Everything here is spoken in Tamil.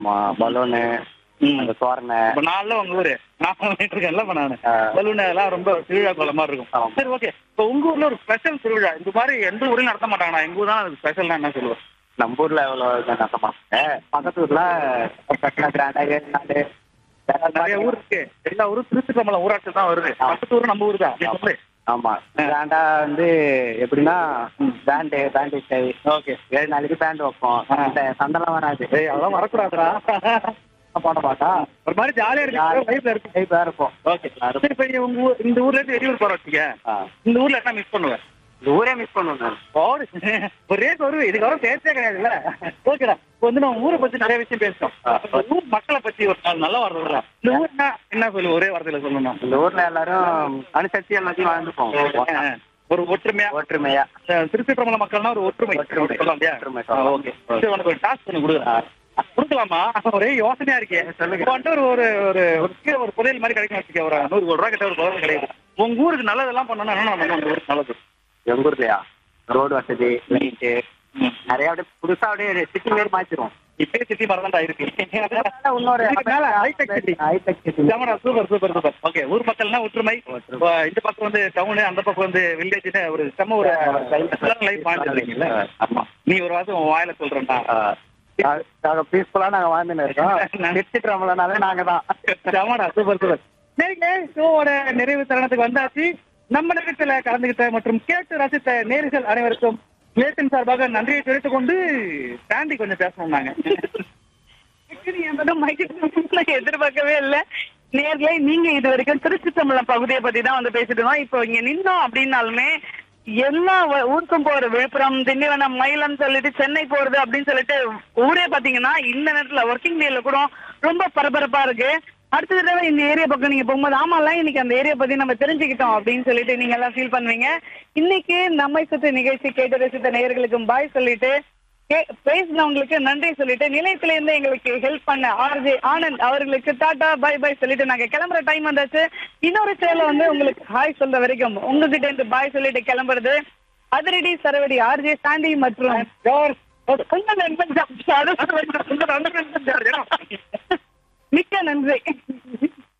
பலூனு ம். அந்த தோரணை இப்ப நான்ல உங்க ஊரு நான் பண்ணிட்டு இருக்கேன்ல இப்ப நானு ஆ. பலூன் எல்லாம் ரொம்ப திருவிழா கோலம் மாதிரி இருக்கும் ஆமா. சரி ஓகே இப்ப உங்க ஊர்ல ஒரு ஸ்பெஷல் திருவிழா இந்த மாதிரி எந்த ஊர்லயும் நடத்த மாட்டாங்கண்ணா எங்க ஊர் தான் அது ஸ்பெஷல்னா என்ன சொல்லுவேன் நம்ம ஊர்ல எவ்வளவு இது நடத்த மாட்டாங்க பக்கத்து ஊர்ல கட்டின கிராண்டா ஏழு நாள் நிறைய ஊர் இருக்கு எல்லா ஊரும் திருச்சிற்றம்பலம் ஊராட்சி தான் வருது ஆ. பக்கத்து ஊர் நம்ம ஊர் தான் நீ சொல்லு ஆமா கிராண்டா வந்து எப்படின்னா பேண்டு பேண்டு ஸ்டை ஓகே ஏழு நாளைக்கு பேண்ட் வைப்போம் ஆ. இந்த சண்டெல்லாம் வராது ஏய் அதெல்லாம் வரக்கூடாதுடா போட மாட்டா ஒரு மாதிரி ஜாலியா இருக்கு லைஃப்ல இருக்கு டைப் இருக்கும் ஓகே சரி இப்ப நீ உங்க ஊர் இந்த ஊர்ல இருந்து வெளியூர் போற வச்சுக்க ஆ. இந்த ஊர்ல என்ன மிஸ் பண்ணுவேன் இந்த ஊரே மிஸ் பண்ணுவேன் நான் போடு ஒரு ரேஸ் வருது இதுக்கு வர பேச்சே கிடையாதுல்ல ஓகேடா இப்போ வந்து நம்ம ஊரை பத்தி நிறைய விஷயம் பேசுறோம் ஆ. இப்ப ஊர் மக்களை பத்தி ஒரு நாள் நல்லா வரதுல இந்த ஊர்னா என்ன சொல்லு ஒரே வார்த்தையில சொல்லணும் இந்த ஊர்ல எல்லாரும் அனுசரிச்சு எல்லாத்தையும் வாழ்ந்துப்போம் ஆ, ஒரு ஒற்றுமையா ஒற்றுமையா அஹ், திருச்சிற்றம்பலம் மக்கள்னா ஒரு ஒற்றுமை ஒற்றுமை. சொல்லலாம் இல்லையா ஒற்றுமை ஆ, சொல்லலாம். ஓகே சரி உனக்கு ஒரு டாஸ்க் பண்ணி கொடுக்குறேன் கொடுக்கலாமா ஒரே யோசனையா இருக்கே சொல்லுங்க. இப்போ வந்துட்டு ஒரு ஒரு ஒரு ஒரு கீழே ஒரு புதையல் மாதிரி கிடைக்கும் வச்சுக்க ஒரு நூறு கோடி ரூபா கிட்ட ஒரு புதையல் கிடைக்கும் உங்க ஊருக்கு நல்லதெல்லாம் பண்ணணும் என்ன பண்ணணும் உங்க ஊருக்கு நல்லது எங்க ஊர்லயா ரோடு வசதி லைட்டு ம். நிறைய அப்படியே புதுசா அப்படியே சிட்டி மாரி மாத்திரும் இப்பயே சிட்டி மரதாண்டா இருக்கு இன்னொரு இதுக்கு மேல ஹைடெக் சிட்டி ஹைடெக் சிட்டி ஜாமடா சூப்பர் சூப்பர் சூப்பர் ஓகே ஊர் மக்கள்னா ஒற்றுமை ஒற்றுமை. இப்போ இந்த பக்கம் வந்து டவுனு அந்த பக்கம் வந்து வில்லேஜ்னு ஒரு செம்ம ஒரு லைஃப் வாழ்ந்துருக்கீங்கல்ல ஆமா நீ ஒரு வாசம் உன் வாயில சொல்றேன்டா நாங்க பீஸ்ஃபுல்லா நாங்க வாழ்ந்துன்னு இருக்கோம் நிறுத்திட்டுறோம்லனாலே நாங்க தான் ஜாமடா சூப்பர் சூப்பர் சரிங்க ஷோவோட நிறைவு தருணத்துக்கு வந்தாச்சு நம்ம நிகழ்ச்சியில கலந்துகிட்ட மற்றும் கேட்டு ரசித்த நேர்கள் அனைவருக்கும் நிலையத்தின் சார்பாக நன்றியை தெரிவித்துக் கொண்டு தாண்டி கொஞ்சம் பேசணும் நாங்க நான் எதிர்பார்க்கவே இல்ல நேர்ல நீங்க இது வரைக்கும் திருச்சித்தம்பலம் பகுதியை பத்தி தான் வந்து பேசிட்டு இருந்தோம் இப்போ இங்க நின்னோம் அப்படின்னாலுமே எல்லா வ- ஊருக்கும் போற விழுப்புரம் திண்டிவனம் மயிலம் சொல்லிட்டு சென்னை போறது அப்படின்னு சொல்லிட்டு ஊரே பாத்தீங்கன்னா இந்த நேரத்துல ஒர்க்கிங் டேல கூட ரொம்ப பரபரப்பா இருக்கு அடுத்த தடவை இந்த ஏரியா பக்கம் நீங்க போகும்போது ஆமால இன்னைக்கு அந்த ஏரியா பத்தி நம்ம தெரிஞ்சுக்கிட்டோம் அப்படின்னு சொல்லிட்டு நீங்க எல்லாம் ஃபீல் பண்ணுவீங்க இன்னைக்கு நம்மை சுத்தி நிகழ்ச்சி கேட்டு ரசித்த நேயர்களுக்கும் பாய் சொல்லிட்டு கே- பேசினவங்களுக்கு நன்றி சொல்லிட்டு நிலையத்துல இருந்து எங்களுக்கு ஹெல்ப் பண்ண ஆர்ஜே ஆனந்த் அவர்களுக்கு டாடா பை பை சொல்லிட்டு நாங்க கிளம்புற டைம் வந்தாச்சு இன்னொரு சேல வந்து உங்களுக்கு ஹாய் சொல்ற வரைக்கும் உங்ககிட்ட இருந்து பாய் சொல்லிட்டு கிளம்புறது அதிரடி சரவடி ஆர்ஜே சாண்டி மற்றும் கொஞ்சம் நண்பன் கொஞ்சம் நன்றி மிக்க நன்றி